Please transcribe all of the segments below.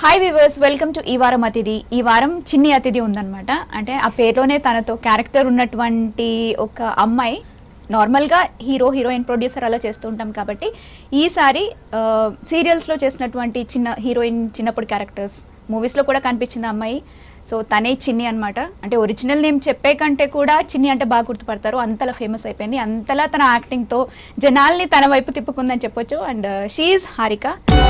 Hi viewers welcome to ఈ వారం అతిథి ఈ వారం చిన్ని అతిథి ఉందన్నమాట అంటే ఆ పేరులోనే తనతో క్యారెక్టర్ ఉన్నటువంటి ఒక అమ్మాయి నార్మల్గా హీరో హీరోయిన్ ప్రొడ్యూసర్ అలా చేస్తూ ఉంటాం కాబట్టి ఈసారి సీరియల్స్లో చేసినటువంటి చిన్న హీరోయిన్ చిన్నప్పుడు క్యారెక్టర్స్ మూవీస్లో కూడా కనిపించింది ఆ అమ్మాయి సో తనే చిన్ని అన్నమాట అంటే ఒరిజినల్ నేమ్ చెప్పే కంటే కూడా చిన్ని అంటే బాగా గుర్తుపడతారు అంతలా ఫేమస్ అయిపోయింది అంతలా తన యాక్టింగ్తో జనాల్ని తన వైపు తిప్పుకుందని చెప్పొచ్చు and she Harika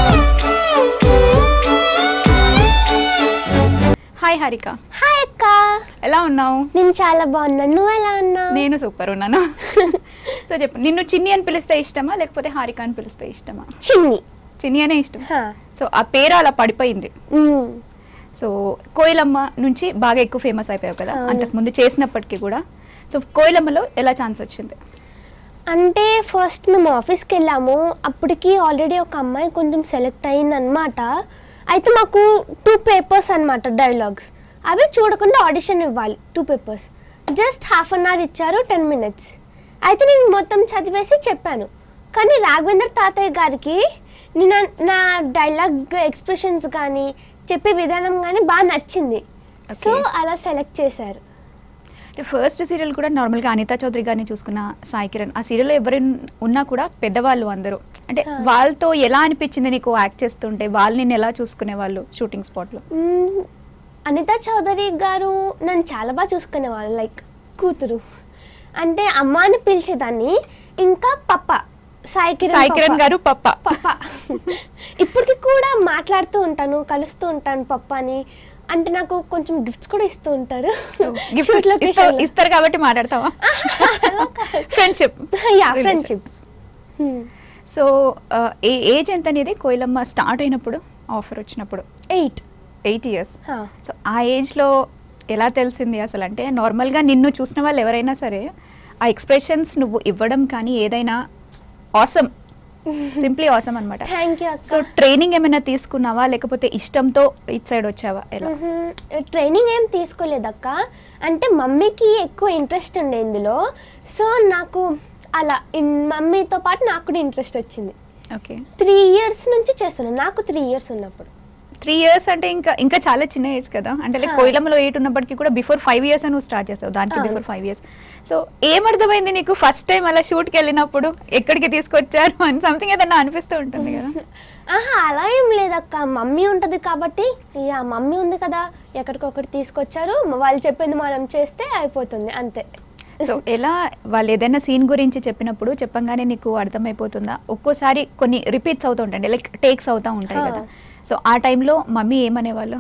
hi Harika hi అక్క ఎలా ఉన్నావు నేను చాలా బాగున్నాను నువ్వు ఎలా ఉన్నావు నేను సూపర్ ఉన్నాను సో చెప్పు నిన్ను చిన్ని అని పిలిస్తే ఇష్టమా లేకపోతే హారిక అని పిలిస్తే ఇష్టమా చిన్ని చిన్ని అనే ఇష్టం హా. సో ఆ పేరు అలా పడిపోయింది మ్మ్. సో కోయిలమ్మ నుంచి బాగా ఎక్కువ ఫేమస్ అయిపోయావు కదా అవును. అంతకు ముందు చేసినప్పటికీ కూడా సో కోయిలమ్మలో ఎలా ఛాన్స్ వచ్చింది అంటే ఫస్ట్ మేము ఆఫీస్కి వెళ్ళాము అప్పటికి ఆల్రెడీ ఒక అమ్మాయి కొంచెం సెలెక్ట్ అయిందనమాట అయితే మాకు టూ పేపర్స్ అనమాట డైలాగ్స్ అవి చూడకుండా ఆడిషన్ ఇవ్వాలి two papers just half an hour ఇచ్చారు టెన్ మినిట్స్ అయితే నేను మొత్తం చదివేసి చెప్పాను కానీ రాఘవేంద్ర తాతయ్య గారికి నేను నా డైలాగ్ ఎక్స్ప్రెషన్స్ కానీ చెప్పే విధానం కానీ బాగా నచ్చింది సో Okay. అలా సెలెక్ట్ చేశారు అంటే ఫస్ట్ సీరియల్ కూడా నార్మల్గా అనితా చౌదరి గారిని చూసుకున్న సాయి కిరణ్ ఆ సీరియల్లో ఎవరైనా ఉన్నా కూడా పెద్దవాళ్ళు అందరూ అంటే ఆ. వాళ్ళతో ఎలా అనిపించింది నీకు యాక్ట్ చేస్తుంటే వాళ్ళు నేను ఎలా చూసుకునే వాళ్ళు షూటింగ్ స్పాట్లో మ్మ్. అనిత చౌదరి గారు నన్ను చాలా బాగా చూసుకునేవాళ్ళు లైక్ కూతురు అంటే అమ్మ అని పిలిచేదాన్ని ఇంకా పప్ప సాయి కిరణ్ సాయి కిరణ్ పప్ప. గారు పప్ప పప్ప ఇప్పటికి కూడా మాట్లాడుతూ ఉంటాను కలుస్తూ ఉంటాను పప్ప అని అంటే నాకు కొంచెం గిఫ్ట్స్ కూడా ఇస్తూ ఉంటారు గిఫ్ట్ Shoot location లో. ఇస్తారు కాబట్టి మాట్లాడతావా ఫ్రెండ్షిప్ యా ఫ్రెండ్షిప్ సో ఏ ఏజ్ ఎంత అనేది కోయిలమ్మ స్టార్ట్ అయినప్పుడు ఆఫర్ వచ్చినప్పుడు ఎయిట్ ఎయిట్ ఇయర్స్ సో ఆ ఏజ్లో ఎలా తెలిసింది అసలు అంటే నార్మల్గా నిన్ను చూసిన వాళ్ళు ఎవరైనా సరే ఆ ఎక్స్ప్రెషన్స్ నువ్వు ఇవ్వడం కానీ ఏదైనా ఆసమ్ సింప్లీ ఆసమ్ అనమాట థ్యాంక్ యూ సో అక్క ట్రైనింగ్ ఏమైనా తీసుకున్నావా లేకపోతే ఇష్టంతో ఇట్ సైడ్ వచ్చావా ఎలా ట్రైనింగ్ ఏం తీసుకోలేదక్క అంటే మమ్మీకి ఎక్కువ ఇంట్రెస్ట్ ఉండే ఇందులో సో నాకు అలా ఇన్- మమ్మీతో పాటు నాకు కూడా ఇంట్రెస్ట్ వచ్చింది ఓకే త్రీ ఇయర్స్ నుంచి చేస్తున్నాను నాకు త్రీ ఇయర్స్ ఉన్నప్పుడు త్రీ ఇయర్స్ అంటే ఇంకా ఇంకా చాలా చిన్న ఏజ్ కదా అంటే లైక్ హా. కోయిలంలో ఎయిట్ ఉన్నప్పటికీ కూడా బిఫోర్ ఫైవ్ ఇయర్స్ నువ్వు స్టార్ట్ చేసావు దానికి అవును. బిఫోర్ ఫైవ్ ఇయర్స్ సో ఏమర్థమైంది నీకు ఫస్ట్ టైం అలా షూట్కి వెళ్ళినప్పుడు ఎక్కడికి తీసుకొచ్చారు అని సంథింగ్ ఏదన్నా అనిపిస్తూ ఉంటుంది కదా ఆహా అలా ఏం లేదక్క మమ్మీ ఉంటుంది కాబట్టి యా మమ్మీ ఉంది కదా ఎక్కడికొక్కటి తీసుకొచ్చారు వాళ్ళు చెప్పింది మనం చేస్తే అయిపోతుంది అంతే సో ఎలా వాళ్ళు ఏదైనా సీన్ గురించి చెప్పినప్పుడు చెప్పంగానే నీకు అర్థమైపోతుందా ఒక్కోసారి కొన్ని రిపీట్స్ అవుతూ ఉంటాయి లైక్ టేక్స్ అవుతూ ఉంటాయి హా. కదా సో ఆ టైంలో మమ్మీ ఏమనేవాళ్ళు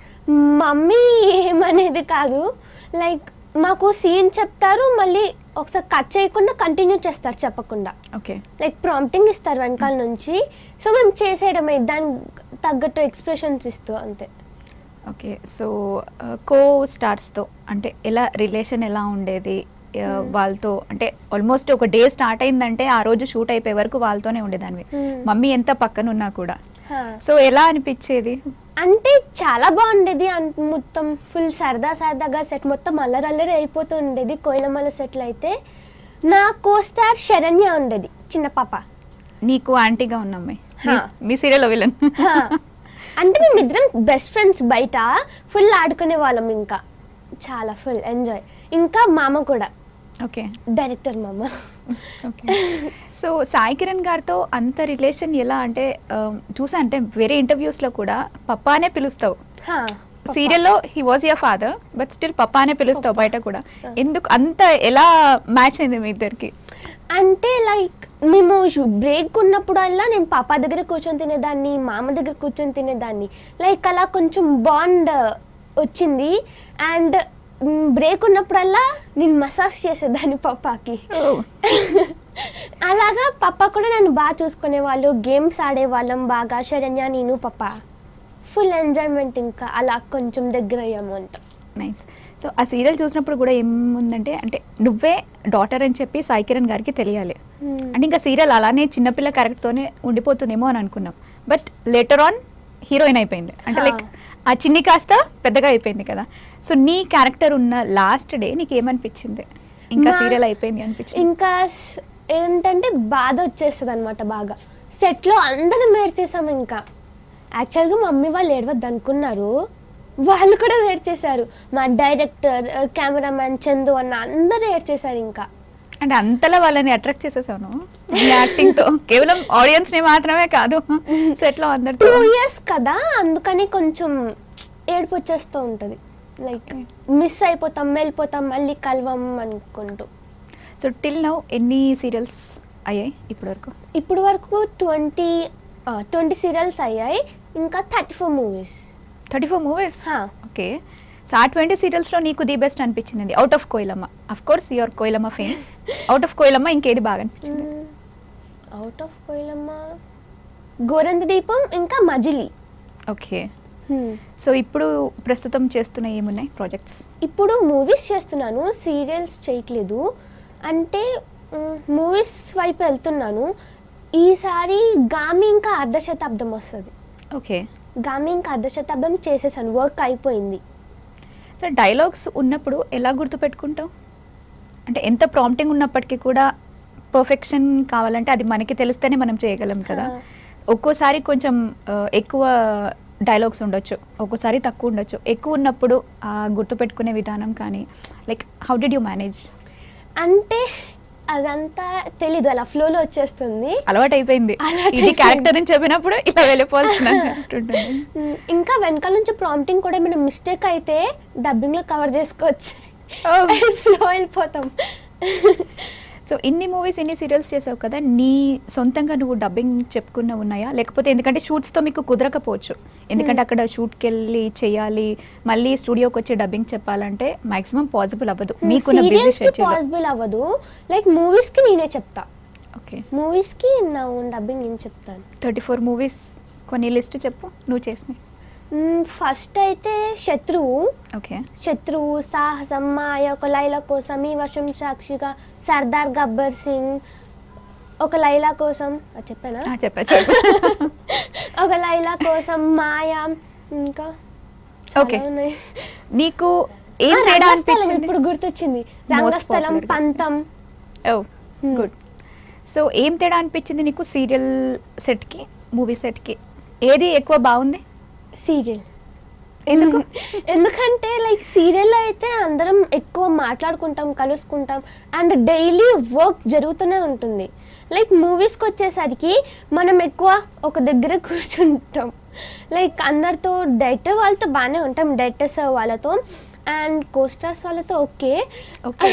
మమ్మీ ఏమనేది కాదు లైక్ మాకు సీన్ చెప్తారు మళ్ళీ ఒకసారి కట్ చేయకుండా కంటిన్యూ చేస్తారు చెప్పకుండా ఓకే లైక్ ప్రాంప్టింగ్ ఇస్తారు వెనకాల నుంచి సో మేము చేసేయడమే దానికి తగ్గట్టు ఎక్స్ప్రెషన్స్ ఇస్తూ అంతే ఓకే సో కో స్టార్స్తో అంటే ఎలా రిలేషన్ ఎలా ఉండేది ఆ, వాళ్ళతో అంటే ఆల్మోస్ట్ ఒక డే స్టార్ట్ అయిందంటే ఆ రోజు షూట్ అయిపోయే వరకు వాళ్ళతోనే ఉండేదానివి Hmm. మమ్మీ ఎంత పక్కన ఉన్నా కూడా సో ఎలా అనిపించేది అంటే చాలా బాగుండేది అన్- మొత్తం ఫుల్ సరదా సరదాగా సెట్ మొత్తం అల్లరి అల్లరి అయిపోతూ ఉండేది కోయిలమల సెట్లు అయితే నా కోస్టార్ శరణ్య ఉండేది చిన్న పాప నీకు ఆంటీగా ఉన్న అమ్మాయి హా. మీ- మీ సీరియల్ విలన్ హా. అంటే మేమిద్దరం బెస్ట్ ఫ్రెండ్స్ బయట ఫుల్ ఆడుకునే వాళ్ళం ఇంకా చాలా ఫుల్ ఎంజాయ్ ఇంకా మామ కూడా ఓకే డైరెక్టర్ మామ ఓకే సో సాయి కిరణ్ గారితో అంత రిలేషన్ ఎలా అంటే ఆ, చూసా అంటే వేరే ఇంటర్వ్యూస్లో కూడా పప్పానే పిలుస్తావు హా. సీరియల్లో he was your father but still పప్పానే పిలుస్తావు బయట కూడా ఎందుకు అంత ఎలా మ్యాచ్ అయింది మీ ఇద్దరికి అంటే లైక్ మేము బ్రేక్ ఉన్నప్పుడల్లా నేను పాప దగ్గర కూర్చొని తినేదాన్ని మామ దగ్గర కూర్చొని తినేదాన్ని లైక్ అలా కొంచెం బాండ్ వచ్చింది అండ్ బ్రేక్ ఉన్నప్పుడల్లా నేను మసాజ్ చేసేదాన్ని పప్పాకి అలాగా పప్ప కూడా నన్ను బాగా చూసుకునేవాళ్ళు గేమ్స్ ఆడేవాళ్ళం బాగా శరణ్య నేను పప్ప ఫుల్ ఎంజాయ్మెంట్ ఇంకా అలా కొంచెం దగ్గర అయ్యాము అంట నైస్ సో ఆ సీరియల్ చూసినప్పుడు కూడా ఏముందంటే అంటే నువ్వే డాటర్ అని చెప్పి సాయి కిరణ్ గారికి తెలియాలి అంటే ఇంకా సీరియల్ అలానే చిన్నపిల్ల క్యారెక్టర్తోనే ఉండిపోతుందేమో అని అనుకున్నాం బట్ లేటర్ ఆన్ హీరోయిన్ అయిపోయింది అంటే హా. లైక్ ఆ చిన్ని కాస్త పెద్దగా అయిపోయింది కదా సో నీ క్యారెక్టర్ ఉన్న లాస్ట్ డే నీకు ఏమనిపించింది ఇంకా మా- సీరియల్ అయిపోయింది అనిపించింది ఇంకా స్- ఏంటంటే బాధ వచ్చేస్తుంది అనమాట బాగా సెట్లో అందరం ఏడ్చేసాం ఇంకా యాక్చువల్గా మమ్మీ వాళ్ళు ఏడవద్దు అనుకున్నారు వాళ్ళు కూడా వేట్ చేశారు మా డైరెక్టర్ కెమెరామ్యాన్ చందు అన్న అందరూ ఏడ్ చేశారు ఇంకా అంటే అంతలా వాళ్ళని అట్రాక్ట్ చేసేసాను నీ యాక్టింగ్ తో కేవలం ఆడియన్స్ ని మాత్రమే కాదు సెట్ లో అందరితో టూ ఇయర్స్ కదా అందుకని కొంచెం ఏడుపు వచ్చేస్తూ ఉంటుంది లైక్ మిస్ అయిపోతాం వెళ్ళిపోతాం మళ్ళీ కలవం అనుకుంటూ సో టిల్ నౌ ఎన్ని సీరియల్స్ అయ్యాయి ఇప్పటి వరకు ఇప్పుడు వరకు ట్వంటీ ట్వంటీ సీరియల్స్ అయ్యాయి ఇంకా thirty four movies thirty four movies okay so uh ట్వంటీ సీరియల్స్లో నీకు ది బెస్ట్ అనిపించింది out of Koilamma of course your Koilamma fame out of Koilamma ఇంకేది బాగా అనిపించింది అవుట్ ఆఫ్ కోయిలమ్మ గోరంతి దీపం ఇంకా మజిలీ ఓకే సో ఇప్పుడు ప్రస్తుతం చేస్తున్న ఏమున్నాయి ప్రాజెక్ట్స్ ఇప్పుడు మూవీస్ చేస్తున్నాను సీరియల్స్ చేయట్లేదు అంటే మూవీస్ వైపు వెళ్తున్నాను ఈసారి గామి ఇంకా అర్ధ శతాబ్దం వస్తుంది ఓకే గామి ఇంకా అర్ధ శతాబ్దం చేసేసాను వర్క్ అయిపోయింది సో డైలాగ్స్ ఉన్నప్పుడు ఎలా గుర్తుపెట్టుకుంటావు అంటే ఎంత ప్రాంప్టింగ్ ఉన్నప్పటికీ కూడా పర్ఫెక్షన్ కావాలంటే అది మనకి తెలిస్తేనే మనం చేయగలం కదా ఆ. ఒక్కోసారి కొంచెం ఆ, ఎక్కువ డైలాగ్స్ ఉండొచ్చు ఒక్కోసారి తక్కువ ఉండొచ్చు ఎక్కువ ఉన్నప్పుడు ఆ గుర్తుపెట్టుకునే విధానం కానీ like how did you manage అంటే అదంతా తెలీదు అలా ఫ్లోలో వచ్చేస్తుంది అలవాటు అయిపోయింది అలవాటు ఇది అయిపోయింది. క్యారెక్టర్ అని చెప్పినప్పుడు ఇలా వెళ్ళిపోవాల్సిన ఉంటుంది మ్, ఇంకా వెనకాల నుంచి ప్రాంప్టింగ్ కూడా ఏమైనా మిస్టేక్ అయితే డబ్బింగ్లో కవర్ చేసుకోవచ్చు Oh. ఫ్లో వెళ్ళిపోతాం సో ఇన్ని మూవీస్ ఇన్ని సీరియల్స్ చేసావు కదా నీ సొంతంగా నువ్వు డబ్బింగ్ చెప్పుకున్న ఉన్నాయా లేకపోతే ఎందుకంటే షూట్స్తో మీకు కుదరకపోవచ్చు ఎందుకంటే అక్కడ షూట్కి వెళ్ళి చేయాలి మళ్ళీ స్టూడియోకి వచ్చి డబ్బింగ్ చెప్పాలంటే మాక్సిమం పాసిబుల్ అవ్వదు మీకున్న బిజీ సీరియల్స్కి షెడ్యూల్ పాసిబుల్ అవ్వదు లైక్ మూవీస్కి నేనే చెప్తా ఓకే మూవీస్కి నా ఓన్ డబ్బింగ్ నేను చెప్తాను థర్టీ ఫోర్ మూవీస్ కొన్ని లిస్ట్ చెప్పు నువ్వు చేసినాయి ఫస్ట్ అయితే శత్రువు ఓకే శత్రువు సాహసం మాయ ఒక లైలా కోసం ఈ వర్షం సాక్షిగా సర్దార్ గబ్బర్ సింగ్ ఒక లైలా కోసం అది చెప్పానా చెప్పా చెప్పు ఒక లైలా కోసం మాయ ఇంకా Okay. చాలా ఉన్నాయి. నీకు ఏం ఆ, తేడా రంగస్థలం అనిపించింది ఇప్పుడు గుర్తొచ్చింది Most రంగస్థలం popular గా. పంతం ఓ గుడ్ సో ఏం తేడా అనిపించింది నీకు సీరియల్ సెట్కి మూవీ సెట్కి ఏది ఎక్కువ బాగుంది సీరియల్ ఎందుకు ఎందుకంటే లైక్ సీరియల్లో అయితే అందరం ఎక్కువ మాట్లాడుకుంటాం కలుసుకుంటాం అండ్ డైలీ వర్క్ జరుగుతూనే ఉంటుంది లైక్ మూవీస్కి వచ్చేసరికి మనం ఎక్కువ ఒక దగ్గర కూర్చుంటాం లైక్ అందరితో డైరెక్టర్ వాళ్ళతో బాగానే ఉంటాం డైరెక్టర్స్ వాళ్ళతో అండ్ కోస్టార్స్ వాళ్ళతో ఓకే ఓకే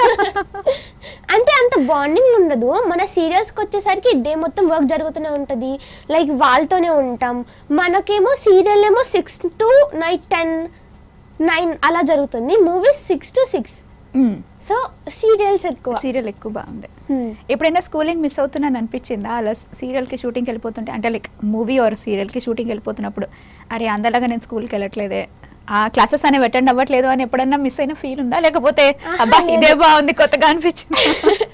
అంటే అంత బాండింగ్ ఉండదు మన సీరియల్స్కి వచ్చేసరికి డే మొత్తం వర్క్ జరుగుతూనే ఉంటుంది లైక్ వాళ్ళతోనే ఉంటాం మనకేమో సీరియల్ ఏమో six to night ten nine అలా జరుగుతుంది movies six to six so serials ఎక్కువ సీరియల్ ఎక్కువ బాగుంది Hmm. ఎప్పుడైనా స్కూలింగ్ మిస్ అవుతున్నాను అనిపించిందా అలా సీరియల్కి షూటింగ్కి వెళ్ళిపోతుంటే అంటే లైక్ మూవీ ఆర్ సీరియల్కి షూటింగ్కి వెళ్ళిపోతున్నప్పుడు అరే అందరిలాగా నేను స్కూల్కి వెళ్ళట్లేదే ఆ క్లాసెస్ అనేవి అటెండ్ అవ్వట్లేదు అని ఎప్పుడన్నా మిస్ అయిన ఫీల్ ఉందా లేకపోతే ఆహా, అబ్బా లేదు. ఇదే బాగుంది కొత్తగా అనిపించింది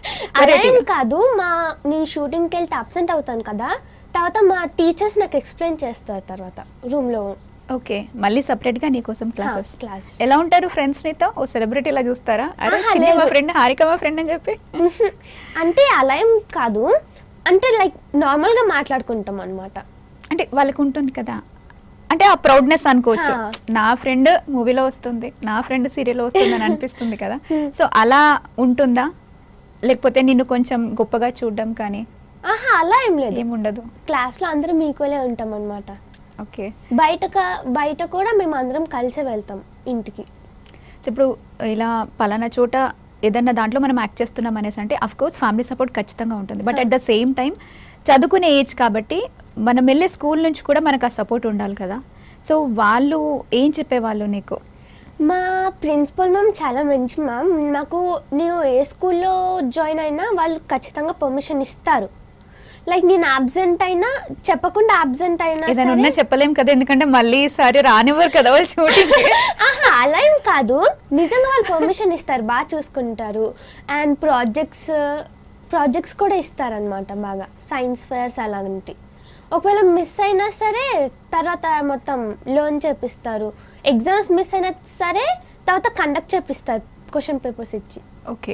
అలా ఏం కాదు మా నేను షూటింగ్కి వెళ్తే అబ్సెంట్ అవుతాను కదా తర్వాత మా టీచర్స్ నాకు ఎక్స్ప్లెయిన్ చేస్తారు తర్వాత రూమ్లో ఓకే మళ్ళీ సపరేట్ గా నీకోసం క్లాసెస్ class. ఎలా ఉంటారు ఫ్రెండ్స్ నీతో ఓ సెలబ్రిటీ ఇలా చూస్తారా అరే ఆహా, చిన్న మా లేదు. ఫ్రెండ్ హారిక మా ఫ్రెండ్ అని చెప్పి అంటే అలా ఏం కాదు అంటే లైక్ నార్మల్గా మాట్లాడుకుంటాం అనమాట అంటే వాళ్ళకు ఉంటుంది కదా అంటే ఆ ప్రౌడ్నెస్ అనుకోవచ్చు హా. నా ఫ్రెండ్ మూవీలో వస్తుంది నా ఫ్రెండ్ సీరియల్ వస్తుంది అని అనిపిస్తుంది కదా సో అలా ఉంటుందా లేకపోతే నిన్ను కొంచెం గొప్పగా చూడడం కానీ ఆహా అలా ఏం లేదు ఏముండదు క్లాస్లో అందరం ఈక్వలే ఉంటాం అనమాట ఓకే బయట క- బయట కూడా మేము అందరం కలిసే వెళ్తాం ఇంటికి సో ఇప్పుడు ఇలా పలానా చోట ఏదన్నా దాంట్లో మనం యాక్ట్ చేస్తున్నాం అనేసి అంటే అఫ్ కోర్స్ ఫ్యామిలీ సపోర్ట్ ఖచ్చితంగా ఉంటుంది but at the same time చదువుకునే ఏజ్ కాబట్టి మనం వెళ్ళే స్కూల్ నుంచి కూడా మనకు ఆ సపోర్ట్ ఉండాలి కదా సో వాళ్ళు ఏం చెప్పేవాళ్ళు నీకు మా ప్రిన్సిపల్ మ్యామ్ చాలా మంచి మ్యామ్ నాకు నేను ఏ స్కూల్లో జాయిన్ అయినా వాళ్ళు ఖచ్చితంగా పర్మిషన్ ఇస్తారు లైక్ నేను అబ్సెంట్ అయినా చెప్పకుండా అబ్సెంట్ అయినా ఏదైనా సరే ఉన్నా చెప్పలేం కదా ఎందుకంటే మళ్ళీ ఈసారి రానివ్వరు కదా వాళ్ళు షూటింగ్ ఆహా అలా ఏం కాదు నిజంగా వాళ్ళు పర్మిషన్ ఇస్తారు బాగా చూసుకుంటారు అండ్ ప్రాజెక్ట్స్ ప్రాజెక్ట్స్ కూడా ఇస్తారనమాట బాగా సైన్స్ ఫేర్స్ అలాంటి ఒకవేళ మిస్ అయినా సరే తర్వాత మొత్తం లోన్ చేపిస్తారు ఎగ్జామ్స్ మిస్ అయినా సరే తర్వాత కండక్ట్ చేపిస్తారు క్వశ్చన్ పేపర్స్ ఇచ్చి ఓకే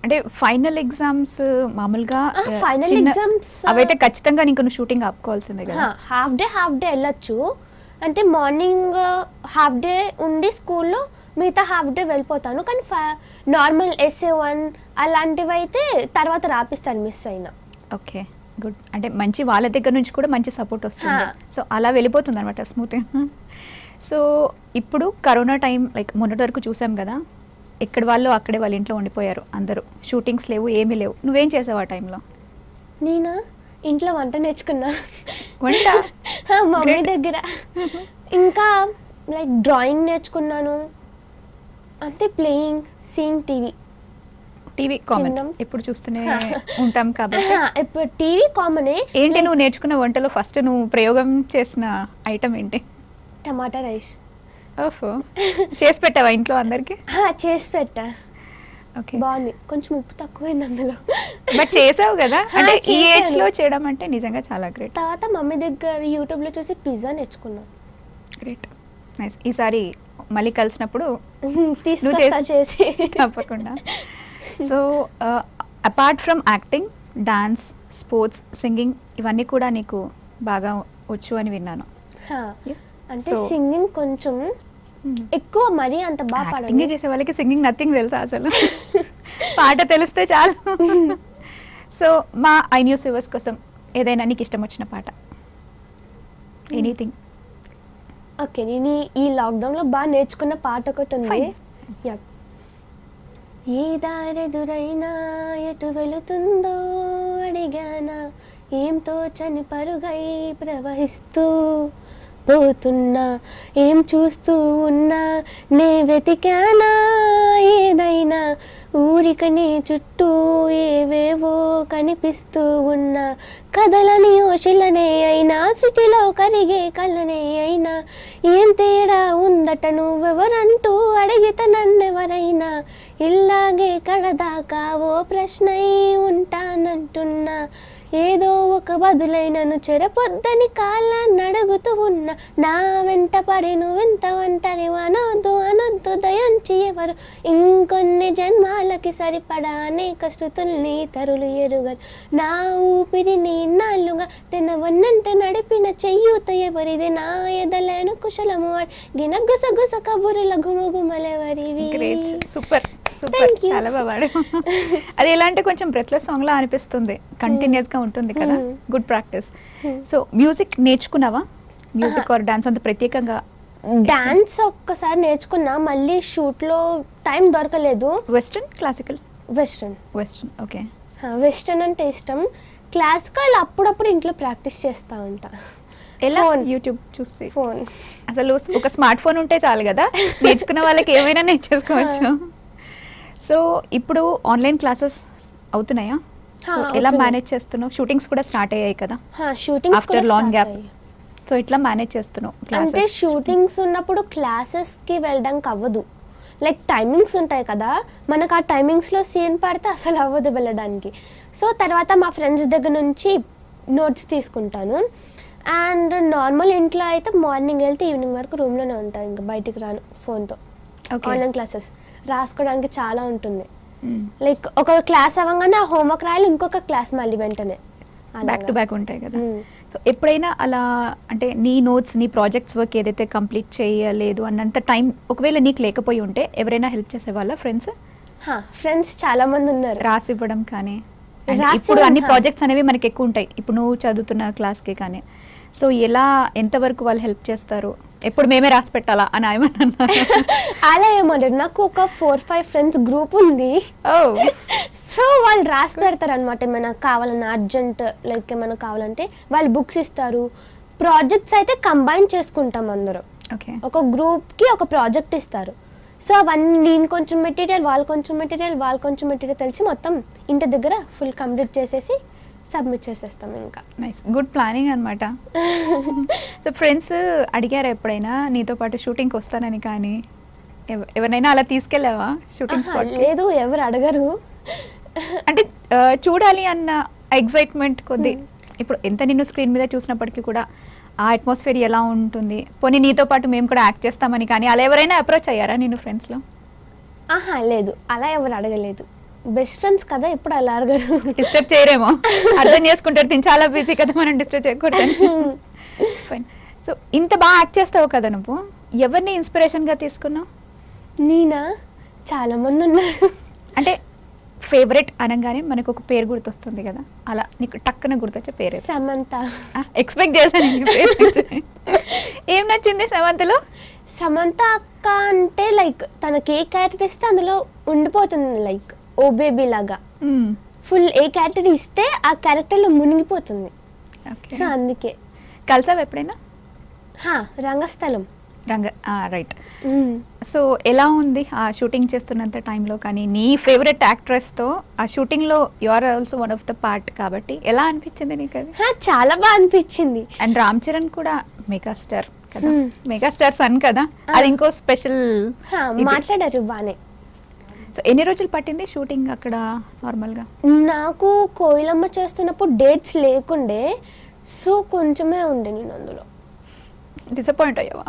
అంటే ఫైనల్ ఎగ్జామ్స్ మామూలుగా ఆ, ఆ, final చిన్న- exams, అవైతే ఖచ్చితంగా నీకు నువ్వు షూటింగ్ ఆపుకోవాల్సిందే కదా హాఫ్ డే హాఫ్ డే వెళ్ళొచ్చు అంటే మార్నింగ్ హాఫ్ డే ఉండి స్కూల్లో మిగతా హాఫ్ డే వెళ్ళిపోతాను కానీ నార్మల్ ఎస్ఏ వన్ అలాంటివి అయితే తర్వాత రాపిస్తాను మిస్ అయినా ఓకే గుడ్ అంటే మంచి వాళ్ళ దగ్గర నుంచి కూడా మంచి సపోర్ట్ వస్తుంది హా. సో అలా వెళ్ళిపోతుంది అనమాట స్మూత్గా సో ఇప్పుడు కరోనా టైం లైక్ మొన్నటి వరకు చూసాం కదా ఎక్కడ వాళ్ళు అక్కడే వాళ్ళ ఇంట్లో ఉండిపోయారు అందరూ షూటింగ్స్ లేవు ఏమీ లేవు నువ్వేం చేసావు ఆ టైంలో నేనా ఇంట్లో వంట నేర్చుకున్నా వంట ఆ, మమ్మీ Great. దగ్గర ఇంకా లైక్ డ్రాయింగ్ నేర్చుకున్నాను అంతే playing seeing TV TV common తినడం. ఎప్పుడు చూస్తూనే ఉంటాం కాబట్టి ఇప్పుడు టీవీ కామనే ఏంటి నువ్వు నేర్చుకున్న వంటలో ఫస్ట్ నువ్వు ప్రయోగం చేసిన ఐటమ్ ఏంటి టమాటా రైస్ ఓఫో చేసి పెట్టావా ఇంట్లో అందరికి చేసి పెట్టా ఓకే బాగుంది కొంచెం ఉప్పు తక్కువైంది అందులో బట్ చేసావు కదా హా, అంటే ఈ చేశాను. ఏజ్ లో చేయడం అంటే నిజంగా చాలా గ్రేట్ తర్వాత మమ్మీ దగ్గర యూట్యూబ్లో చూసి పిజ్జా నేర్చుకున్నాను గ్రేట్ నైస్ ఈసారి మళ్ళీ కలిసినప్పుడు తీసుకొస్తా చేసి తప్పకుండా so apart from acting dance sports singing ఇవన్నీ కూడా నీకు బాగా వచ్చు అని విన్నాను హా. Yes. అంటే So- సింగింగ్ కొంచెం ఎక్కువ మరీ అంత బాగా యాక్టింగ్ పాడను చేసే వాళ్ళకి సింగింగ్ నథింగ్ తెలుసా అసలు పాట తెలిస్తే చాలు సో మా ఐ న్యూస్ వ్యూవర్స్ కోసం ఏదైనా నీకు ఇష్టం వచ్చిన పాట ఎనీథింగ్ ఓకే నేను ఈ- ఈ లాక్డౌన్లో బాగా నేర్చుకున్న పాట ఒకటి ఉంది Fine. యా ఏ దారెదురైనా ఎటు వెళుతుందో అడిగానా ఏం తోచని పరుగై ప్రవహిస్తూ పోతున్నా ఏం చూస్తూ ఉన్నా నే వెతికానా ఏదైనా ఊరికనే చుట్టూ ఏవేవో కనిపిస్తూ ఉన్నా కదలని ఓశిలనే అయినా శృతిలో కరిగే కళ్ళనే అయినా ఏం తేడా ఉందట నువ్వెవరంటూ అడిగితే నన్నెవరైనా ఇల్లాగే కడదాకా ఓ ప్రశ్నై ఉంటానంటున్నా ఏదో ఒక బదులైనను చెరపొద్దని కాళ్ళ నడుగుతూ ఉన్నా నా వెంట పడి నువ్వెంత ఒంటరి అనొద్దు అనొద్దు దయంచి ఎవరు ఇంకొన్ని జన్మాలకి సరిపడా అనేక శృతుల్ని తరులు ఎరుగరు నా ఊపిరిని ఇన్నాళ్ళుగా తినవన్నంట నడిపిన చెయ్యూత ఎవరిది నా ఎదలేను కుశలము గిన గుస గుస కబురుల గుమగుమలెవరివి great super super Thank you. చాలా బాగా పాడావు. అది ఎలా అంటే కొంచెం బ్రెత్లెస్ సాంగ్ లా అనిపిస్తుంది కంటిన్యూస్ గా ఉంటుంది కదా Hmm. Good practice so music నేర్చుకున్నావా మ్యూజిక్ ఆర్ డాన్స్ అంత ప్రత్యేకంగా డాన్స్ ఒక్కసారి నేర్చుకున్నా మళ్ళీ షూట్లో టైం దొరకలేదు western classical western western okay western అంటే ఇష్టం క్లాసికల్ అప్పుడప్పుడు ఇంట్లో ప్రాక్టీస్ చేస్తూ ఉంటా ఎలా Phone. యూట్యూబ్ చూసి ఫోన్ అసలు ఒక స్మార్ట్ ఫోన్ ఉంటే చాలు కదా నేర్చుకున్న వాళ్ళకి ఏమైనా నేర్చేసుకోవచ్చు సో ఇప్పుడు ఆన్లైన్ క్లాసెస్ అవుతున్నాయా హా, సో ఎలా అవుతున్నాయి. మేనేజ్ చేస్తున్నావు షూటింగ్స్ కూడా స్టార్ట్ అయ్యాయి కదా shootings after long gap so ఇట్లా మేనేజ్ చేస్తున్నావు అంటే క్లాసెస్ షూటింగ్స్ ఉన్నప్పుడు క్లాసెస్కి వెళ్ళడానికి అవ్వదు లైక్ టైమింగ్స్ ఉంటాయి కదా మనకు ఆ టైమింగ్స్లో సీన్ పడితే అసలు అవ్వదు వెళ్ళడానికి సో తర్వాత మా ఫ్రెండ్స్ దగ్గర నుంచి నోట్స్ తీసుకుంటాను అండ్ నార్మల్ ఇంట్లో అయితే మార్నింగ్ వెళ్తే ఈవినింగ్ వరకు రూమ్లోనే ఉంటాను ఇంకా బయటికి రాను ఫోన్తో ఓకే ఆన్లైన్ క్లాసెస్ రాసుకోవడానికి చాలా ఉంటుంది లైక్ ఒక క్లాస్ అవ్వగానే ఆ హోంవర్క్ రాయాలి ఇంకొక క్లాస్ మళ్ళీ వెంటనే బ్యాక్ టు బ్యాక్ ఉంటాయి కదా మ్మ్. సో ఎప్పుడైనా అలా అంటే నీ నోట్స్ నీ ప్రాజెక్ట్స్ వర్క్ ఏదైతే కంప్లీట్ చేయలేదు అన్నంత టైం ఒకవేళ నీకు లేకపోయి ఉంటే ఎవరైనా హెల్ప్ చేసేవాళ్ళ ఫ్రెండ్స్ ఫ్రెండ్స్ చాలా మంది ఉన్నారు రాసి ఇవ్వడం కానీ And రాసి ఇప్పుడు అన్ని ఇవ్వడం. ప్రాజెక్ట్స్ అనేవి మనకి ఎక్కువ ఉంటాయి ఇప్పుడు నువ్వు చదువుతున్న క్లాస్కి కానీ సో ఎలా ఎంతవరకు వాళ్ళు హెల్ప్ చేస్తారు ఎప్పుడు మేమే రాసి పెట్టాలా అని ఏమన్నా అలా ఏమంటారు నాకు ఒక ఫోర్ ఫైవ్ ఫ్రెండ్స్ గ్రూప్ ఉంది ఓ సో వాళ్ళు రాసి పెడతారు అనమాట ఏమైనా కావాలన్నా అర్జెంట్ లైక్ ఏమైనా కావాలంటే వాళ్ళు బుక్స్ ఇస్తారు ప్రాజెక్ట్స్ అయితే కంబైన్ చేసుకుంటాం అందరూ ఓకే ఒక గ్రూప్కి ఒక ప్రాజెక్ట్ ఇస్తారు సో అవన్నీ నేను కొంచెం మెటీరియల్ వాళ్ళు కొంచెం మెటీరియల్ వాళ్ళు కొంచెం మెటీరియల్ తెలిసి మొత్తం ఇంటి దగ్గర ఫుల్ కంప్లీట్ చేసేసి సబ్మిట్ చేసేస్తాం ఇంకా నైస్ గుడ్ ప్లానింగ్ అనమాట సో ఫ్రెండ్స్ అడిగారా ఎప్పుడైనా నీతో పాటు షూటింగ్కి వస్తానని కానీ ఎవ- ఎవరినైనా అలా తీసుకెళ్ళావా షూటింగ్ ఆహా, స్పాట్కి లేదు ఎవరు అడగరు అంటే ఆ, చూడాలి అన్న ఎగ్జైట్మెంట్ కొద్ది ఇప్పుడు ఎంత నిన్ను స్క్రీన్ మీద చూసినప్పటికీ కూడా ఆ అట్మాస్ఫియర్ ఎలా ఉంటుంది పోనీ నీతో పాటు మేము కూడా యాక్ట్ చేస్తామని కానీ అలా ఎవరైనా అప్రోచ్ అయ్యారా నేను ఫ్రెండ్స్లో ఆహా లేదు అలా ఎవరు అడగలేదు బెస్ట్ ఫ్రెండ్స్ కదా ఎప్పుడు అలా అడగరు డిస్టర్బ్ చేయరేమో అర్థం చేసుకుంటారు తిని చాలా బిజీ కదా మనం డిస్టర్బ్ చేయకూడదు ఫైన్ సో ఇంత బాగా యాక్ట్ చేస్తావు కదా నువ్వు ఎవరిని ఇన్స్పిరేషన్గా తీసుకున్నావు నేనా చాలా మంది ఉన్నారు అంటే ఫేవరెట్ అనగానే మనకు ఒక పేరు గుర్తొస్తుంది కదా అలా నీకు టక్కున గుర్తొచ్చే పేరు సమంత ఎక్స్పెక్ట్ చేశాను నీ పేరు నుంచి. ఏం నచ్చింది సెవెంత్లో సమంత అక్క అంటే లైక్ తనకి ఏ క్యారెక్టర్ ఇస్తే అందులో ఉండిపోతుంది లైక్ ఓ బేబీ లాగా ఫుల్ ఏ క్యారెక్టర్ ఇస్తే ఆ క్యారెక్టర్లో మునిగిపోతుంది ఓకే సో అందుకే కలిసావు ఎప్పుడైనా హా రంగస్థలం రంగ రైట్ మ్మ్. సో ఎలా ఉంది ఆ షూటింగ్ చేస్తున్నంత టైంలో కానీ నీ ఫేవరెట్ యాక్ట్రెస్తో ఆ షూటింగ్లో you are also one of the part కాబట్టి ఎలా అనిపించింది నీకు అది హా, చాలా బాగా అనిపించింది అండ్ రామ్ చరణ్ కూడా మెగాస్టార్ కదా Hmm. మెగాస్టార్ సన్ కదా అది ఇంకో స్పెషల్ హా, మాట్లాడారు బాగానే సో ఎన్ని రోజులు పట్టింది షూటింగ్ అక్కడ నార్మల్గా నాకు కోయిలమ్మ చేస్తున్నప్పుడు డేట్స్ లేకుండే సో కొంచెమే ఉండే నేను అందులో డిసప్పాయింట్ అయ్యావా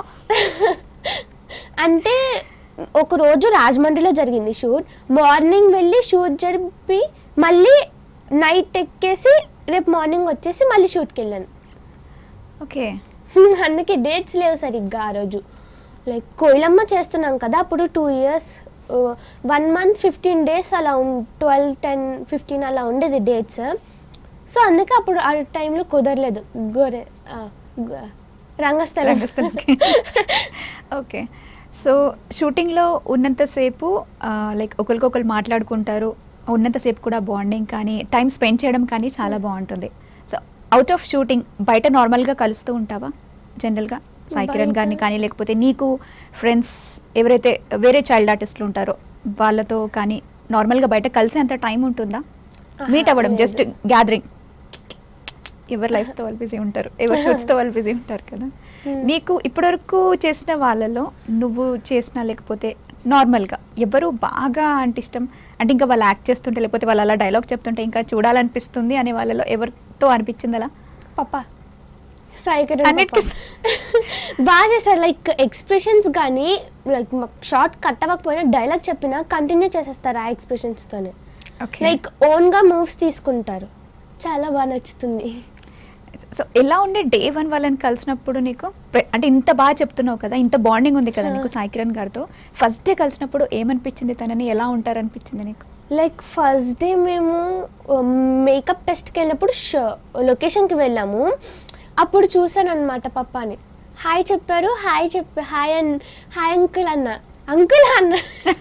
అంటే ఒక రోజు రాజమండ్రిలో జరిగింది షూట్ మార్నింగ్ వెళ్ళి షూట్ జరిపి మళ్ళీ నైట్ ఎక్కేసి రేపు మార్నింగ్ వచ్చేసి మళ్ళీ షూట్కి వెళ్ళాను ఓకే అందుకే డేట్స్ లేవు సరిగ్గా ఆ రోజు లైక్ కోయిలమ్మ చేస్తున్నాం కదా అప్పుడు two years one month fifteen days అలా ట్వెల్వ్ టెన్ ఫిఫ్టీన్ అలా ఉండేది డేట్స్ సో అందుకే అప్పుడు ఆ టైంలో కుదరలేదు గోరే ఆ, గ- రంగస్థలం రంగస్థలంకి ఓకే సో షూటింగ్లో ఉన్నంతసేపు లైక్ ఒకరికొకరు మాట్లాడుకుంటారు ఉన్నంతసేపు కూడా బాండింగ్ కానీ టైం స్పెండ్ చేయడం కానీ చాలా బాగుంటుంది సో అవుట్ ఆఫ్ షూటింగ్ బయట నార్మల్గా కలుస్తూ ఉంటావా జనరల్గా సాయి కిరణ్ బయట- గారిని కానీ లేకపోతే నీకు ఫ్రెండ్స్ ఎవరైతే వేరే చైల్డ్ ఆర్టిస్టులు ఉంటారో వాళ్ళతో కానీ నార్మల్గా బయట కలిసే అంత టైం ఉంటుందా మీట్ ఆహా, అవ్వడం లేదు. జస్ట్ గ్యాదరింగ్ ఎవరి లైఫ్తో వాళ్ళు బిజీ ఉంటారు ఎవరి షూట్స్తో వాళ్ళు బిజీ ఉంటారు కదా Hmm. నీకు ఇప్పటివరకు చేసిన వాళ్ళలో నువ్వు చేసిన లేకపోతే నార్మల్గా ఎవరు బాగా అంటే ఇష్టం అంటే ఇంకా వాళ్ళు యాక్ట్ చేస్తుంటే లేకపోతే వాళ్ళు అలా డైలాగ్ చెప్తుంటే ఇంకా చూడాలనిపిస్తుంది అనే వాళ్ళలో ఎవరితో అనిపించింది అలా పప్ప సాయి కిరణ్ అన్నిటికీ పప్ప. బాగా చేశారు లైక్ ఎక్స్ప్రెషన్స్ కానీ లైక్ షార్ట్ కట్ అవ్వకపోయినా డైలాగ్ చెప్పినా కంటిన్యూ చేసేస్తారు ఆ ఎక్స్ప్రెషన్స్తోనే ఓకే లైక్ ఓన్గా మూవ్స్ తీసుకుంటారు చాలా బాగా నచ్చుతుంది సో ఎలా ఉండే డే వన్ వాళ్ళని కలిసినప్పుడు నీకు ప్ర- అంటే ఇంత బాగా చెప్తున్నావు కదా ఇంత బాండింగ్ ఉంది కదా నీకు సాయి కిరణ్ గారితో ఫస్ట్ డే కలిసినప్పుడు ఏమనిపించింది తనని ఎలా ఉంటారనిపించింది నీకు లైక్ ఫస్ట్ డే మేము మేకప్ టెస్ట్కి వెళ్ళినప్పుడు లొకేషన్కి వెళ్ళాము అప్పుడు చూసాను అనమాట పప్పాని హాయ్ చెప్పారు హాయ్ చెప్ప హాయ్ అన్ హాయ్ అంకుల్ అన్న అంకుల్ అన్న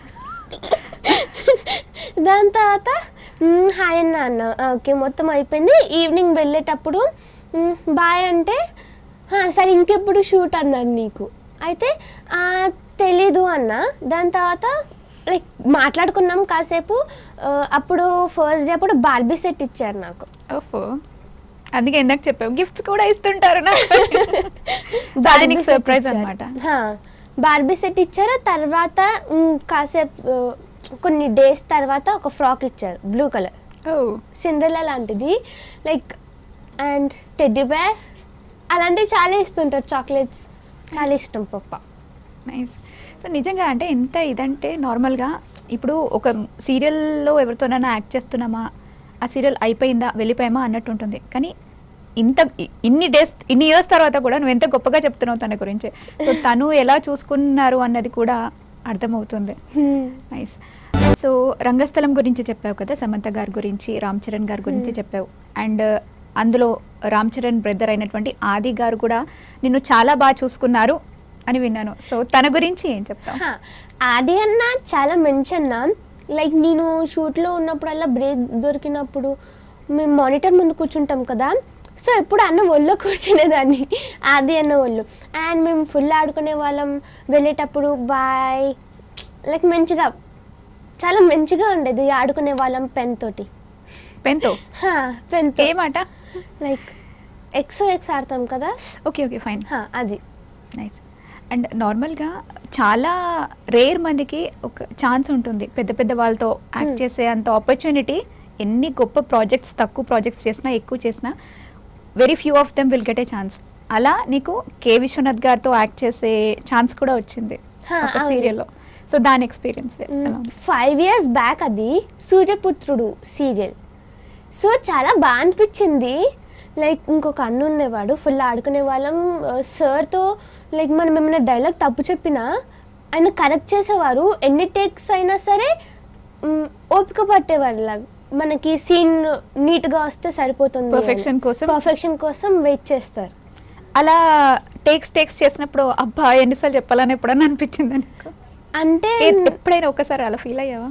దాని తర్వాత "మ్మ్, హాయ్ అన్న అన్న ఓకే మొత్తం అయిపోయింది ఈవినింగ్ వెళ్ళేటప్పుడు "మ్మ్, బాయ్ అంటే "హా, సరే ఇంకెప్పుడు షూట్ అన్నారు నీకు అయితే "ఆ, తెలీదు అన్న దాని తర్వాత లైక్ మాట్లాడుకున్నాం కాసేపు ఆ, అప్పుడు ఫస్ట్ డే అప్పుడు బార్బీ సెట్ ఇచ్చారు నాకు ఓహో అందుకే ఇందాక చెప్పావు గిఫ్ట్స్ కూడా ఇస్తుంటారు నాకు సో అది నీకు బార్బీ సెట్ సర్ప్రైజ్ ఇచ్చారు. అనమాట హా, బార్బీ సెట్ ఇచ్చారు తర్వాత మ్, కాసేపు ఆ, కొన్ని డేస్ తర్వాత ఒక ఫ్రాక్ ఇచ్చారు బ్లూ కలర్ ఓ సిండ్రెలా లాంటిది లైక్ అండ్ టెడ్డీ బేర్ అలాంటివి చాలా ఇస్తుంటారు చాక్లెట్స్ చాలా ఇష్టం పప్ప నైస్ సో నిజంగా అంటే ఎంత ఇదంటే నార్మల్గా ఇప్పుడు ఒక సీరియల్లో ఎవరితోనైనా యాక్ట్ చేస్తున్నామా ఆ సీరియల్ అయిపోయిందా వెళ్ళిపోయామా అన్నట్టు ఉంటుంది కానీ ఇంత ఇ- ఇన్ని డేస్ ఇన్ని ఇయర్స్ తర్వాత కూడా నువ్వు ఎంత గొప్పగా చెప్తున్నావు తన గురించి సో తను ఎలా చూసుకున్నారు అన్నది కూడా అర్థమవుతుంది నైస్ సో రంగస్థలం గురించి చెప్పావు కదా సమంత గారి గురించి రామ్ చరణ్ గారి గురించి చెప్పావు అండ్ అందులో రామ్ చరణ్ బ్రదర్ అయినటువంటి ఆది గారు కూడా నిన్ను చాలా బాగా చూసుకున్నారు అని విన్నాను సో తన గురించి ఏం చెప్తావు హా, ఆది అన్న చాలా మంచి అన్న లైక్ నేను షూట్లో ఉన్నప్పుడల్లా బ్రేక్ దొరికినప్పుడు మేము మానిటర్ ముందు కూర్చుంటాం కదా సో ఎప్పుడు అన్న ఒళ్ళో కూర్చునేదాన్ని ఆది అన్న ఒళ్ళు అండ్ మేము ఫుల్ ఆడుకునే వాళ్ళం వెళ్ళేటప్పుడు బాయ్ లైక్ మంచిగా చాలా మంచిగా ఉండేది ఆడుకునే వాళ్ళం పెన్ తోటి పెన్తో పెన్ ఏ మాట లైక్ ఎక్సో ఎక్స్ ఆడతాం కదా ఓకే ఓకే ఫైన్ హా, అది నైస్ అండ్ నార్మల్గా చాలా రేర్ మందికి ఒక ఛాన్స్ ఉంటుంది పెద్ద పెద్ద వాళ్ళతో యాక్ట్ Hmm. చేసే అంత ఆపర్చునిటీ ఎన్ని గొప్ప ప్రాజెక్ట్స్ తక్కువ ప్రాజెక్ట్స్ చేసినా ఎక్కువ చేసినా very few of them will get a chance అలా నీకు కే విశ్వనాథ్ గారితో యాక్ట్ చేసే ఛాన్స్ కూడా వచ్చింది హా, ఒక అవును. సీరియల్లో సో దాని ఎక్స్పీరియన్స్ ఫైవ్ ఇయర్స్ బ్యాక్ అది సూర్యపుత్రుడు సీరియల్ సో చాలా బాగా అనిపించింది లైక్ ఇంకొక అన్న ఉండేవాడు ఫుల్ ఆడుకునే వాళ్ళం సార్తో లైక్ మనం ఏమైనా డైలాగ్ తప్పు చెప్పినా ఆయన కరెక్ట్ చేసేవారు ఎన్ని టేక్స్ అయినా సరే మ్, ఓపిక పట్టేవారు లాగా మనకి సీన్ నీట్గా వస్తే సరిపోతుంది Perfection కోసం? పర్ఫెక్షన్ కోసం వెయిట్ చేస్తారు అలా టేక్స్ టేక్స్ చేసినప్పుడు అబ్బా ఎన్నిసార్లు చెప్పాలని ఎప్పుడన్నా అనిపించింది నీకు అంటే ఏ- ఎప్పుడైనా ఒకసారి అలా ఫీల్ అయ్యావా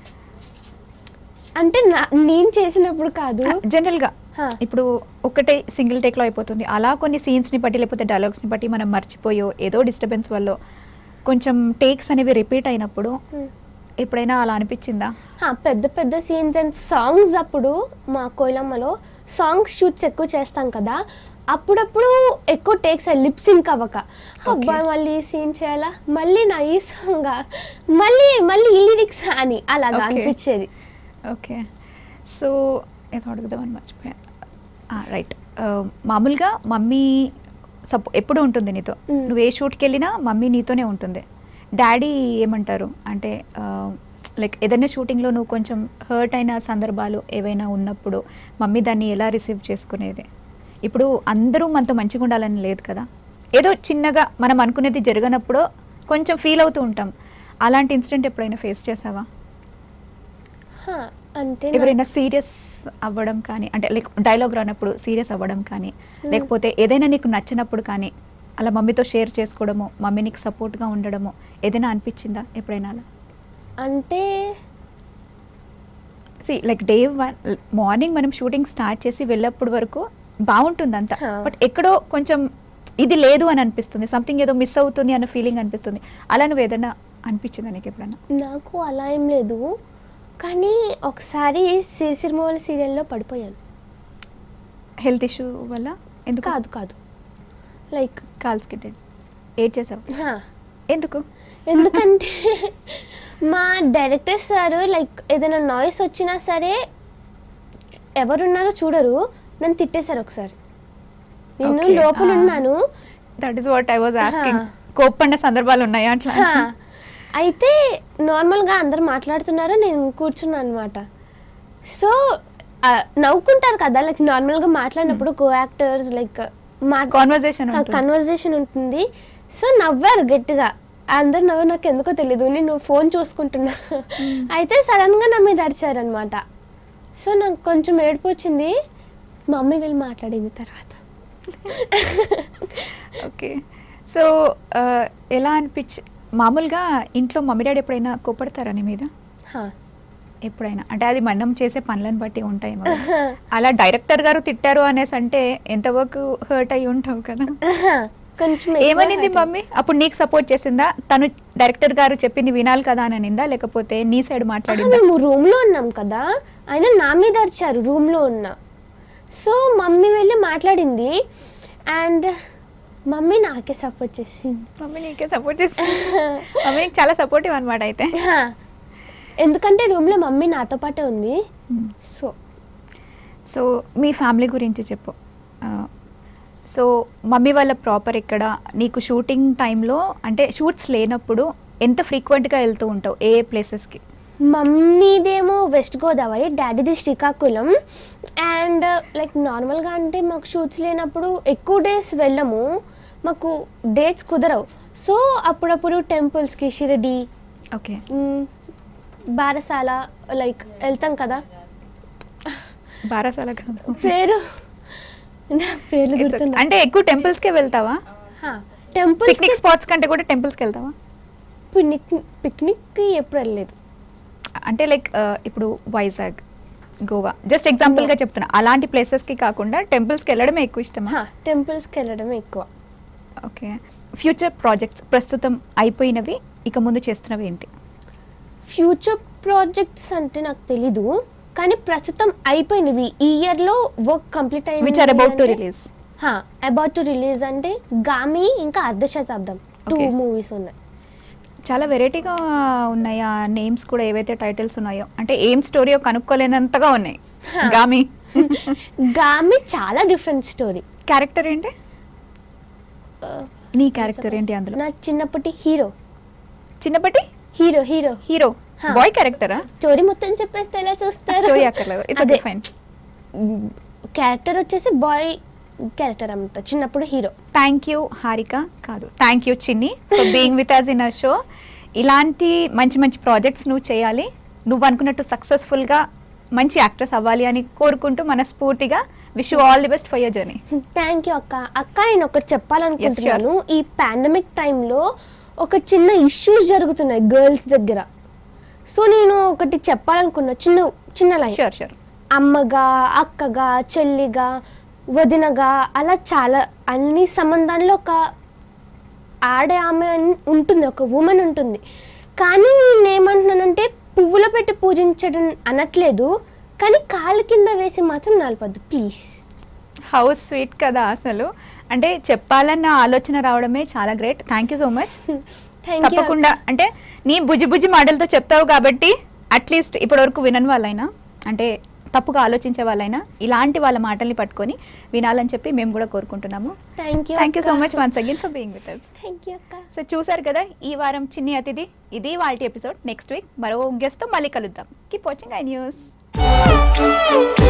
అంటే నా- నేను చేసినప్పుడు కాదు జనరల్ గా హా. ఇప్పుడు ఒకటే సింగిల్ టేక్ లో అయిపోతుంది అలా కొన్ని సీన్స్ ని బట్టి లేకపోతే డైలాగ్స్ ని బట్టి మనం మర్చిపోయో ఏదో డిస్టర్బెన్స్ వల్ల కొంచెం టేక్స్ అనేవి రిపీట్ అయినప్పుడు Hmm. ఎప్పుడైనా అలా అనిపించిందా హా, పెద్ద పెద్ద సీన్స్ అండ్ సాంగ్స్ అప్పుడు మా కోయిలమ్మలో సాంగ్స్ షూట్స్ ఎక్కువ చేస్తాం కదా అప్పుడప్పుడు ఎక్కువ టేక్స్ లిప్ సింక్ అవ్వక అబ్బాయి మళ్ళీ సీన్ చేయాలా మళ్ళీ నా ఈ సాంగ్ మళ్ళీ మళ్ళీ ఈ లిరిక్స్ అని అలాగా Okay. అనిపించేది ఓకే సో ఏదో అడుగుదామని మర్చిపోయా రైట్ మామూలుగా మమ్మీ సపో ఎప్పుడు ఉంటుంది నీతో Mm. నువ్వు ఏ షూట్కి వెళ్ళినా మమ్మీ నీతోనే ఉంటుంది డాడీ ఏమంటారు అంటే లైక్ ఏదైనా షూటింగ్లో నువ్వు కొంచెం హర్ట్ అయిన సందర్భాలు ఏవైనా ఉన్నప్పుడు మమ్మీ దాన్ని ఎలా రిసీవ్ చేసుకునేది ఇప్పుడు అందరూ మనతో మంచిగా ఉండాలని లేదు కదా ఏదో చిన్నగా మనం అనుకునేది జరగనప్పుడు కొంచెం ఫీల్ అవుతూ ఉంటాం అలాంటి ఇన్సిడెంట్ ఎప్పుడైనా ఫేస్ చేసావా హా, అంటే నా- ఎవరైనా సీరియస్ అవ్వడం కానీ అంటే లైక్ డైలాగ్ రానప్పుడు సీరియస్ అవ్వడం కానీ లేకపోతే ఏదైనా నీకు నచ్చినప్పుడు కానీ అలా మమ్మీతో షేర్ చేసుకోవడము మమ్మీ నీకు సపోర్ట్గా ఉండడము ఏదైనా అనిపించిందా ఎప్పుడైనా అలా అంటే see like day one morning మనం షూటింగ్ స్టార్ట్ చేసి వెళ్ళేప్పటి వరకు బాగుంటుంది అంతా Huh. బట్ ఎక్కడో కొంచెం ఇది లేదు అని అనిపిస్తుంది సంథింగ్ ఏదో మిస్ అవుతుంది అన్న ఫీలింగ్ అనిపిస్తుంది అలా నువ్వు ఏదైనా అనిపించిందా నీకు ఎప్పుడైనా నాకు అలా ఏం లేదు కానీ ఒకసారి సిరిసిరిమోల సీరియల్లో పడిపోయాను హెల్త్ ఇష్యూ వల్ల ఎందుకు కాదు కాదు లైక్ కాల్స్కి ఏడ్ చేసావు హా, ఎందుకు ఎందుకంటే మా డైరెక్టర్ సార్ లైక్ ఏదైనా నాయిస్ వచ్చినా సరే ఎవరున్నారో చూడరు నన్ను తిట్టేశారు ఒకసారి నేను Okay, లోపల ah. ఉన్నాను that is what I was asking Huh. కోప్పండ సందర్భాలు ఉన్నాయా అట్లా హా, అయితే నార్మల్గా అందరు మాట్లాడుతున్నారు నేను కూర్చున్నాను అనమాట సో ఆ, నవ్వుకుంటారు కదా లైక్ నార్మల్గా మాట్లాడినప్పుడు co actors like conversation conversation ఉంటుంది సో నవ్వారు గట్టిగా అందరు నవ్వు నాకు ఎందుకో తెలీదు నేను ఫోన్ చూసుకుంటున్నా అయితే సడన్గా నా మీద అరిచారనమాట సో నాకు కొంచెం ఏడుపు వచ్చింది మా మమ్మీ వెళ్ళి మాట్లాడింది తర్వాత ఓకే సో ఎలా అనిపించి మామూలుగా ఇంట్లో మమ్మీ డాడీ ఎప్పుడైనా కోపడతారా నీ మీద హా. ఎప్పుడైనా అంటే అది మనం చేసే పనులను బట్టి ఉంటాయి మరి. అలా డైరెక్టర్ గారు తిట్టారు అనేసి అంటే ఎంతవరకు హర్ట్ అయి ఉంటావు కదా కొంచెం ఎక్కువ ఏమనింది hurt మమ్మీ అప్పుడు నీకు సపోర్ట్ చేసిందా తను డైరెక్టర్ గారు చెప్పింది వినాలి కదా అని అనిందా లేకపోతే నీ సైడ్ ఆహా, మాట్లాడిందా మేము రూమ్లో ఉన్నాం కదా ఆయన నా మీద అరిచారు రూమ్లో ఉన్నా సో మమ్మీ వెళ్ళి మాట్లాడింది అండ్ మమ్మీ నాకే సపోర్ట్ చేసింది మమ్మీ నీకే సపోర్ట్ చేసింది మమ్మీ నీకు చాలా సపోర్టివ్ అనమాట అయితే హా. ఎందుకంటే రూమ్లో మమ్మీ నాతో పాటే ఉంది సో సో మీ ఫ్యామిలీ గురించి చెప్పు ఆ, సో మమ్మీ వాళ్ళ ప్రాపర్ ఇక్కడ నీకు షూటింగ్ టైంలో అంటే షూట్స్ లేనప్పుడు ఎంత ఫ్రీక్వెంట్గా వెళ్తూ ఉంటావు ఏ ఏ ప్లేసెస్కి మమ్మీదేమో వెస్ట్ గోదావరి డాడీది శ్రీకాకుళం అండ్ లైక్ నార్మల్గా అంటే మాకు షూట్స్ లేనప్పుడు ఎక్కువ డేస్ వెళ్ళము మాకు డేట్స్ కుదరవు సో అప్పుడప్పుడు టెంపుల్స్కి షిరడి ఓకే మ్, బారసాల లైక్ వెళ్తాం కదా బారాసాల కాదు పేరు నా పేర్లు It's okay. గుర్తున్నా అంటే ఎక్కువ టెంపుల్స్కే వెళ్తావా టెంపుల్స్ పిక్నిక్ స్పాట్స్ కంటే కూడా టెంపుల్స్కి వెళ్తావా పిక్నిక్ పిక్నిక్కి ఎప్పుడు వెళ్ళలేదు అంటే లైక్ ఇప్పుడు వైజాగ్ గోవా జస్ట్ ఎగ్జాంపుల్గా చెప్తున్నా అలాంటి ప్లేసెస్కి కాకుండా టెంపుల్స్కి వెళ్ళడమే ఎక్కువ ఇష్టమా టెంపుల్స్కి వెళ్ళడం ఎక్కువ ఓకే ఫ్యూచర్ ప్రాజెక్ట్స్ ప్రస్తుతం అయిపోయినవి ఇక ముందు చేస్తున్నవి ఏంటి ఫ్యూచర్ ప్రాజెక్ట్స్ అంటే నాకు తెలీదు కానీ ప్రస్తుతం అయిపోయినవి ఈ ఇయర్లో వర్క్ కంప్లీట్ అయింది which are about to release about to release అంటే గామి ఇంకా అర్ధ శతాబ్దం టూ Okay. మూవీస్ ఉన్నాయి చాలా వెరైటీగా ఉన్నాయి ఆ నేమ్స్ కూడా ఏవైతే టైటిల్స్ ఉన్నాయో అంటే ఏం స్టోరీయో కనుక్కోలేనంతగా ఉన్నాయి Huh. గామి గామి చాలా డిఫరెంట్ స్టోరీ క్యారెక్టర్ ఏంటి నీ క్యారెక్టర్ ఏంటి అందులో నా చిన్నప్పటి హీరో చిన్నప్పటి hero hero hero Huh. Boy క్యారెక్టరా స్టోరీ మొత్తం చెప్పేస్తే ఎలా చూస్తారు స్టోరీ అక్కర్లేదు ఇట్స్ అదే ఓకే ఫైన్ క్యారెక్టర్ వచ్చేసి బాయ్ క్యారెక్టర్ అన్నమాట చిన్నప్పుడు హీరో థ్యాంక్ యూ హారిక కాదు thank you Chinni for being with us in a show ఇలాంటి మంచి మంచి ప్రాజెక్ట్స్ నువ్వు చేయాలి నువ్వు అనుకున్నట్టు సక్సెస్ఫుల్గా మంచి యాక్ట్రెస్ అవ్వాలి అని కోరుకుంటూ మనస్ఫూర్తిగా wish you all the best for your journey thank you అక్క అక్క నేను ఒకటి చెప్పాలనుకుంటున్నాను ఈ పాండమిక్ టైంలో ఒక చిన్న ఇష్యూస్ జరుగుతున్నాయి గర్ల్స్ దగ్గర సో నేను ఒకటి చెప్పాలనుకున్నా చిన్న చిన్న లైన్ షూర్ షూర్ అమ్మగా అక్కగా చెల్లిగా వదినగా అలా చాలా అన్ని సంబంధాల్లో ఒక ఆడే ఆమె అని ఉంటుంది ఒక ఉమెన్ ఉంటుంది కానీ నేను ఏమంటున్నానంటే పువ్వులో పెట్టి పూజించడం అనట్లేదు కానీ కాలు కింద వేసి మాత్రం నలపద్దు ప్లీజ్ హౌస్ స్వీట్ కదా అసలు అంటే చెప్పాలన్న ఆలోచన రావడమే చాలా great thank you so much thank you తప్పకుండా అంటే నీ బుజ్జి బుజ్జి మాటలతో చెప్తావు కాబట్టి అట్లీస్ట్ ఇప్పటివరకు వినని వాళ్ళైనా అంటే తప్పుగా ఆలోచించే వాళ్ళైనా ఇలాంటి వాళ్ళ మాటల్ని పట్టుకొని వినాలని చెప్పి మేము కూడా కోరుకుంటున్నాము thank you thank you so much once again for being with us thank you అక్క సో చూసారు కదా ఈ వారం చిన్ని అతిథి ఇది వాళ్ళ ఎపిసోడ్ నెక్స్ట్ వీక్ మరో గెస్ట్తో మళ్ళీ కలుద్దాం కీప్ వాచింగ్ ఐ న్యూస్